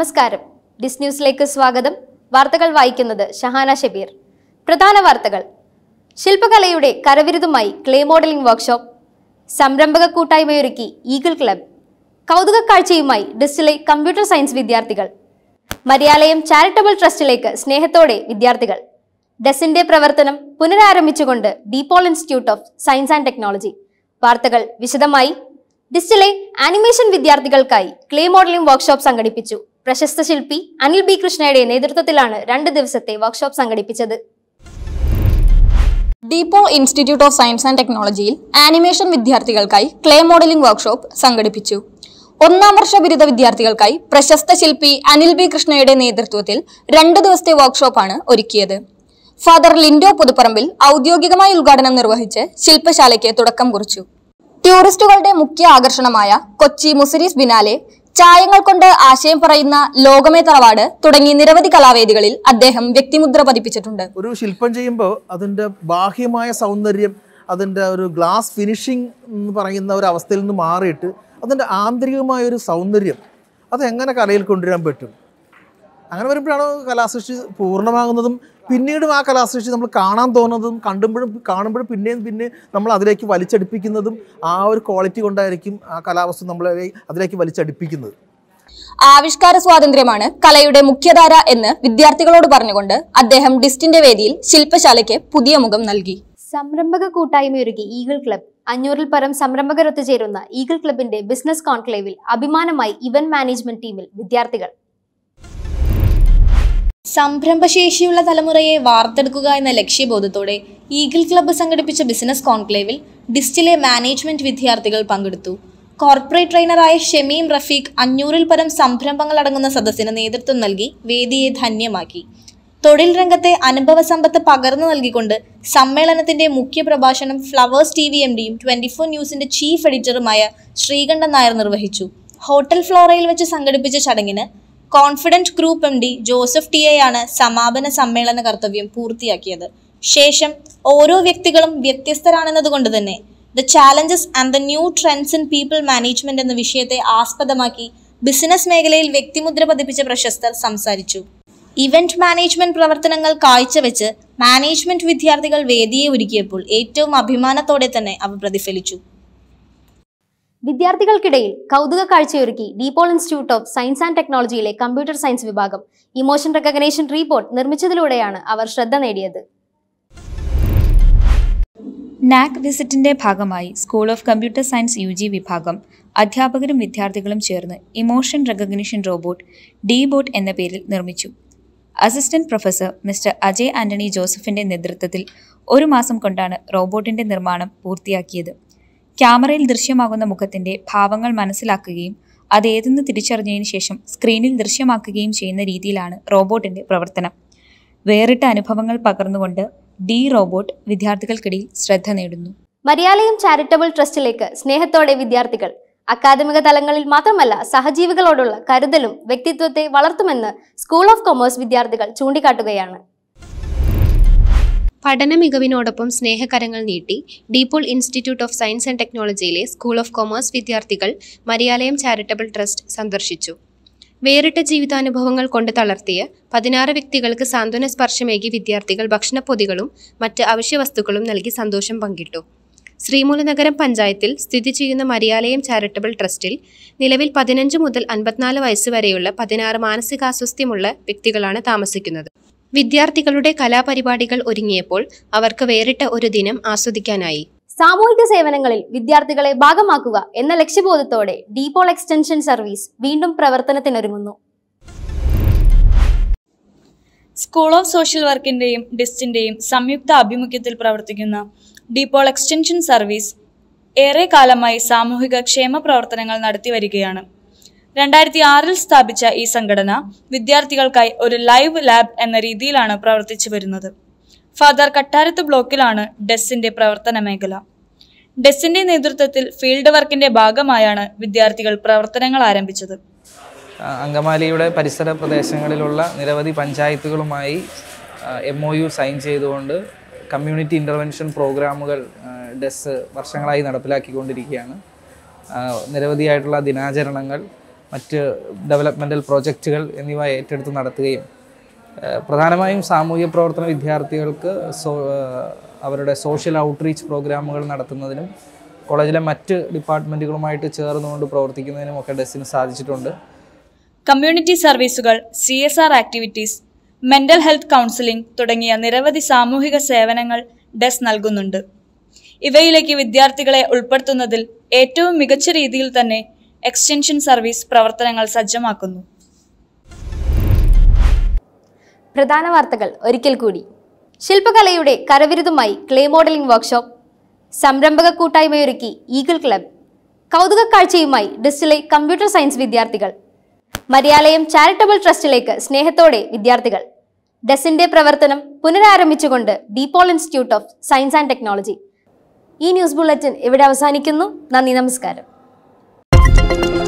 നമസ്കാരം ഡിസ് ന്യൂസിലേക്ക് സ്വാഗതം വാർത്തകൾ വായിക്കുന്നത് ഷഹാന ഷബീർ പ്രധാന വാർത്തകൾ ശില്പകലയുടെ കരവിരുതുമായി ക്ലേ മോഡലിംഗ് വർക്ക്ഷോപ്പ് സംരംഭക കൂട്ടായ്മയൊരുക്കി ഈഗിൾ ക്ലബ് കൗതുക കാഴ്ചയുമായി ഡിസ്റ്റിലെ കമ്പ്യൂട്ടർ സയൻസ് വിദ്യാർത്ഥികൾ മര്യാലയം ചാരിറ്റബിൾ ട്രസ്റ്റിലേക്ക് സ്നേഹത്തോടെ വിദ്യാർത്ഥികൾ ഡെസിന്റെ പ്രവർത്തനം പുനരാരംഭിച്ചുകൊണ്ട് De Paul institute of science and technology വാർത്തകൾ വിശദമായി ഡിസ്റ്റിലെ ആനിമേഷൻ വിദ്യാർത്ഥികൾക്കായി ക്ലേ മോഡലിംഗ് വർക്ക്ഷോപ്പ് സംഘടിപ്പിച്ചു പ്രശസ്ത ശില്പി അനിൽ ബി കൃഷ്ണയുടെ നേതൃത്വത്തിലാണ് രണ്ട് ദിവസത്തെ വർക്ക്ഷോപ്പ് സംഘടിപ്പിച്ചത് De Paul institute of science and ടെക്നോളജിയിൽ ആനിമേഷൻ വിദ്യാർത്ഥികൾക്കായി ക്ലേ മോഡലിംഗ് വർക്ക്ഷോപ്പ് സംഘടിപ്പിച്ചു ഒന്നാം വർഷ ബിരുദ വിദ്യാർത്ഥികൾക്കായി പ്രശസ്ത ശില്പി അനിൽ ബി കൃഷ്ണയുടെ നേതൃത്വത്തിൽ രണ്ട് ദിവസത്തെ വർക്ക്ഷോപ്പാണ് ഒരുക്കിയത് ഫാദർ ലിൻഡോ പുതുപ്പറമ്പിൽ ഔദ്യോഗികമായി ഉദ്ഘാടനം നിർവഹിച്ച് ശില്പശാലയ്ക്ക് തുടക്കം കുറിച്ചു ടൂറിസ്റ്റുകളുടെ മുഖ്യ ആകർഷണമായ കൊച്ചി മുസിരീസ് ബിനാലെ ചായങ്ങൾ കൊണ്ട് ആശയം പറയുന്ന ലോകമേ തറവാട് തുടങ്ങി നിരവധി കലാവേദികളിൽ അദ്ദേഹം വ്യക്തിമുദ്ര പതിപ്പിച്ചിട്ടുണ്ട് ഒരു ശില്പം ചെയ്യുമ്പോൾ അതിൻ്റെ ബാഹ്യമായ സൗന്ദര്യം അതിൻ്റെ ഒരു ഗ്ലാസ് ഫിനിഷിംഗ് എന്ന് പറയുന്ന ഒരു അവസ്ഥയിൽ നിന്ന് മാറിയിട്ട് അതിൻ്റെ ആന്തരികമായ ഒരു സൗന്ദര്യം അതെങ്ങനെ കലയിൽ കൊണ്ടുവരാൻ പറ്റും അങ്ങനെ വരുമ്പോഴാണ് കലാസൃഷ്ടി പൂർണ്ണമാകുന്നതും പിന്നീടും ആ കലാസൃഷ്ടി നമ്മൾ കാണാൻ തോന്നുന്നതും കണ്ടുമ്പോഴും കാണുമ്പോഴും പിന്നെയും പിന്നെ നമ്മൾ അതിലേക്ക് വലിച്ചടുപ്പിക്കുന്നതും ആ ഒരു ക്വാളിറ്റി കൊണ്ടായിരിക്കും ആ കലാവസ്തു നമ്മളെ അതിലേക്ക് വലിച്ചടുപ്പിക്കുന്നത് ആവിഷ്കാര സ്വാതന്ത്ര്യമാണ് കലയുടെ മുഖ്യധാര എന്ന് വിദ്യാർത്ഥികളോട് പറഞ്ഞുകൊണ്ട് അദ്ദേഹം ഡിസ്റ്റിന്റെ വേദിയിൽ ശില്പശാലയ്ക്ക് പുതിയ മുഖം നൽകി സംരംഭക കൂട്ടായ്മയൊരുക്കി ഈഗിൾ ക്ലബ് അഞ്ഞൂറിൽ പരം സംരംഭകർ ഒത്തുചേരുന്ന ഈഗിൾ ക്ലബിന്റെ ബിസിനസ് കോൺക്ലേവിൽ അഭിമാനമായി ഇവന്റ് മാനേജ്മെന്റ് ടീമിൽ വിദ്യാർത്ഥികൾ സംരംഭശേഷിയുള്ള തലമുറയെ വാർത്തെടുക്കുക എന്ന ലക്ഷ്യബോധത്തോടെ ഈഗിൾ ക്ലബ്ബ് സംഘടിപ്പിച്ച ബിസിനസ് കോൺക്ലേവിൽ ഡിസ്റ്റിലെ മാനേജ്മെന്റ് വിദ്യാർത്ഥികൾ പങ്കെടുത്തു കോർപ്പറേറ്റ് ട്രെയിനറായ ഷമീം റഫീഖ് അഞ്ഞൂറിൽ പരം സംരംഭങ്ങൾ അടങ്ങുന്ന സദസ്സിന് നേതൃത്വം നൽകി വേദിയെ ധന്യമാക്കി തൊഴിൽ രംഗത്തെ അനുഭവ സമ്പത്ത് പകർന്നു നൽകിക്കൊണ്ട് സമ്മേളനത്തിന്റെ മുഖ്യ പ്രഭാഷണം ഫ്ലവേഴ്സ് ടി വി എം ഡിയും ട്വന്റി ഫോർ ന്യൂസിന്റെ ചീഫ് എഡിറ്ററുമായ ശ്രീകണ്ഠൻ നായർ നിർവഹിച്ചു ഹോട്ടൽ ഫ്ലോറയിൽ വെച്ച് സംഘടിപ്പിച്ച ചടങ്ങിന് confident group M D Joseph T ആണ് സമാപന സമ്മേളന കർത്തവ്യം പൂർത്തിയാക്കിയത് ശേഷം ഓരോ വ്യക്തികളും വ്യത്യസ്തരാണെന്നതുകൊണ്ട് തന്നെ the challenges and the new trends in people management എന്ന വിഷയത്തെ ആസ്പദമാക്കി ബിസിനസ് മേഖലയിൽ വ്യക്തിമുദ്ര പതിപ്പിച്ച പ്രശസ്തർ സംസാരിച്ചു ഇവന്റ് മാനേജ്മെന്റ് പ്രവർത്തനങ്ങൾ കാഴ്ചവെച്ച് മാനേജ്മെന്റ് വിദ്യാർത്ഥികൾ വേദിയെ ഒരുക്കിയപ്പോൾ ഏറ്റവും അഭിമാനത്തോടെ തന്നെ അവ പ്രതിഫലിച്ചു വിദ്യാർത്ഥികൾക്കിടയിൽ കൗതുക കാഴ്ചയൊരുക്കി De Paul institute of science and ടെക്നോളജിയിലെ കമ്പ്യൂട്ടർ സയൻസ് വിഭാഗം ഇമോഷൻ റെക്കഗ്നേഷൻ റിപ്പോർട്ട് നിർമ്മിച്ചതിലൂടെയാണ് അവർ ശ്രദ്ധ നേടിയത് നാക് വിസിറ്റിന്റെ ഭാഗമായി school of computer science U G വിഭാഗം അധ്യാപകരും വിദ്യാർത്ഥികളും ചേർന്ന് emotion recognition robot D bot എന്ന പേരിൽ നിർമ്മിച്ചു assistant professor mister Ajay Antony ജോസഫിന്റെ നേതൃത്വത്തിൽ ഒരു മാസം കൊണ്ടാണ് റോബോട്ടിന്റെ നിർമ്മാണം പൂർത്തിയാക്കിയത് ക്യാമറയിൽ ദൃശ്യമാകുന്ന മുഖത്തിന്റെ ഭാവങ്ങൾ മനസ്സിലാക്കുകയും അത് ഏതെന്ന് തിരിച്ചറിഞ്ഞതിന് ശേഷം സ്ക്രീനിൽ ദൃശ്യമാക്കുകയും ചെയ്യുന്ന രീതിയിലാണ് റോബോട്ടിന്റെ പ്രവർത്തനം വേറിട്ട അനുഭവങ്ങൾ പകർന്നുകൊണ്ട് ഡി റോബോട്ട് വിദ്യാർത്ഥികൾക്കിടയിൽ ശ്രദ്ധ നേടുന്നു മര്യാലയം ചാരിറ്റബിൾ ട്രസ്റ്റിലേക്ക് സ്നേഹത്തോടെ വിദ്യാർത്ഥികൾ അക്കാദമിക തലങ്ങളിൽ മാത്രമല്ല സഹജീവികളോടുള്ള കരുതലും വ്യക്തിത്വത്തെ വളർത്തുമെന്ന് സ്കൂൾ ഓഫ് കൊമേഴ്സ് വിദ്യാർത്ഥികൾ ചൂണ്ടിക്കാട്ടുകയാണ് പഠന മികവിനോടൊപ്പം സ്നേഹകരങ്ങൾ നീട്ടി De Paul institute of science and ടെക്നോളജിയിലെ സ്കൂൾ ഓഫ് കൊമേഴ്സ് വിദ്യാർത്ഥികൾ മരിയാലയം ചാരിറ്റബിൾ ട്രസ്റ്റ് സന്ദർശിച്ചു വേറിട്ട ജീവിതാനുഭവങ്ങൾ കൊണ്ട് തളർത്തിയ പതിനാറ് വ്യക്തികൾക്ക് സാന്ത്വന സ്പർശമേകി വിദ്യാർത്ഥികൾ ഭക്ഷണപ്പൊതികളും മറ്റ് അവശ്യവസ്തുക്കളും നൽകി സന്തോഷം പങ്കിട്ടു ശ്രീമൂലനഗരം പഞ്ചായത്തിൽ സ്ഥിതി ചെയ്യുന്ന മരിയാലയം ചാരിറ്റബിൾ ട്രസ്റ്റിൽ നിലവിൽ പതിനഞ്ച് മുതൽ അൻപത്തിനാല് വയസ്സ് വരെയുള്ള പതിനാറ് മാനസികാസ്വസ്ഥ്യമുള്ള വ്യക്തികളാണ് താമസിക്കുന്നത് വിദ്യാർത്ഥികളുടെ കലാപരിപാടികൾ ഒരുങ്ങിയപ്പോൾ അവർക്ക് വേറിട്ട ഒരു ദിനം ആസ്വദിക്കാനായി സാമൂഹിക സേവനങ്ങളിൽ വിദ്യാർത്ഥികളെ ഭാഗമാക്കുക എന്ന ലക്ഷ്യബോധത്തോടെ ഡീപോൾ എക്സ്റ്റൻഷൻ സർവീസ് വീണ്ടും പ്രവർത്തനത്തിനൊരുങ്ങുന്നു സ്കൂൾ ഓഫ് സോഷ്യൽ വർക്കിന്റെയും ഡിസ്റ്റിന്റെയും സംയുക്ത ആഭിമുഖ്യത്തിൽ പ്രവർത്തിക്കുന്ന ഡീപോൾ എക്സ്റ്റൻഷൻ സർവീസ് ഏറെ കാലമായി സാമൂഹിക ക്ഷേമ പ്രവർത്തനങ്ങൾ നടത്തി വരികയാണ് രണ്ടായിരത്തി ആറിൽ സ്ഥാപിച്ച ഈ സംഘടന വിദ്യാർത്ഥികൾക്കായി ഒരു ലൈവ് ലാബ് എന്ന രീതിയിലാണ് പ്രവർത്തിച്ചു വരുന്നത് ഫാദർ കട്ടാരത്ത് ബ്ലോക്കിലാണ് ഡെസ്സിന്റെ പ്രവർത്തന മേഖല ഡെസ്സിന്റെ നേതൃത്വത്തിൽ ഫീൽഡ് വർക്കിന്റെ ഭാഗമായാണ് വിദ്യാർത്ഥികൾ പ്രവർത്തനങ്ങൾ ആരംഭിച്ചത് ആ, അങ്കമാലിയുടെ പരിസര പ്രദേശങ്ങളിലുള്ള നിരവധി പഞ്ചായത്തുകളുമായി എം ഒ യു സൈൻ ചെയ്തുകൊണ്ട് കമ്മ്യൂണിറ്റി ഇൻ്റർവെൻഷൻ പ്രോഗ്രാമുകൾ ആ, ഡെസ് വർഷങ്ങളായി നടപ്പിലാക്കിക്കൊണ്ടിരിക്കുകയാണ് ആ, നിരവധിയായിട്ടുള്ള ദിനാചരണങ്ങൾ മറ്റ് ഡെവലപ്മെൻ്റൽ പ്രോജക്റ്റുകൾ എന്നിവ ഏറ്റെടുത്ത് നടത്തുകയും ഏഹ് പ്രധാനമായും സാമൂഹ്യ പ്രവർത്തന വിദ്യാർത്ഥികൾക്ക് സോ ഏഹ് അവരുടെ സോഷ്യൽ ഔട്ട്റീച്ച് പ്രോഗ്രാമുകൾ നടത്തുന്നതിനും കോളേജിലെ മറ്റ് ഡിപ്പാർട്ട്മെൻറ്റുകളുമായിട്ട് ചേർന്നുകൊണ്ട് പ്രവർത്തിക്കുന്നതിനും ഒക്കെ ഡെസ്സിന് സാധിച്ചിട്ടുണ്ട് കമ്മ്യൂണിറ്റി സർവീസുകൾ C S R activities mental health counselling തുടങ്ങിയ നിരവധി സാമൂഹിക സേവനങ്ങൾ ഡെസ് നൽകുന്നുണ്ട് ഇവയിലേക്ക് വിദ്യാർത്ഥികളെ ഉൾപ്പെടുത്തുന്നതിൽ ഏറ്റവും മികച്ച രീതിയിൽ തന്നെ എക്സ്റ്റൻഷൻ സർവീസ് പ്രവർത്തനങ്ങൾ സജ്ജമാക്കുന്നു പ്രധാന വാർത്തകൾ ഒരിക്കൽ കൂടി ശില്പകലയുടെ കരവിരുതുമായി ക്ലേ മോഡലിംഗ് വർക്ക്ഷോപ്പ് സംരംഭക കൂട്ടായ്മയൊരുക്കി ഈഗിൾ ക്ലബ് കൗതുക കാഴ്ചയുമായി ഡിസ്റ്റിലെ കമ്പ്യൂട്ടർ സയൻസ് വിദ്യാർത്ഥികൾ മര്യാലയം ചാരിറ്റബിൾ ട്രസ്റ്റിലേക്ക് സ്നേഹത്തോടെ വിദ്യാർത്ഥികൾ ഡെസിന്റെ പ്രവർത്തനം പുനരാരംഭിച്ചുകൊണ്ട് De Paul institute of science and technology ഈ ന്യൂസ് ബുള്ളറ്റിൻ ഇവിടെ അവസാനിക്കുന്നു നന്ദി നമസ്കാരം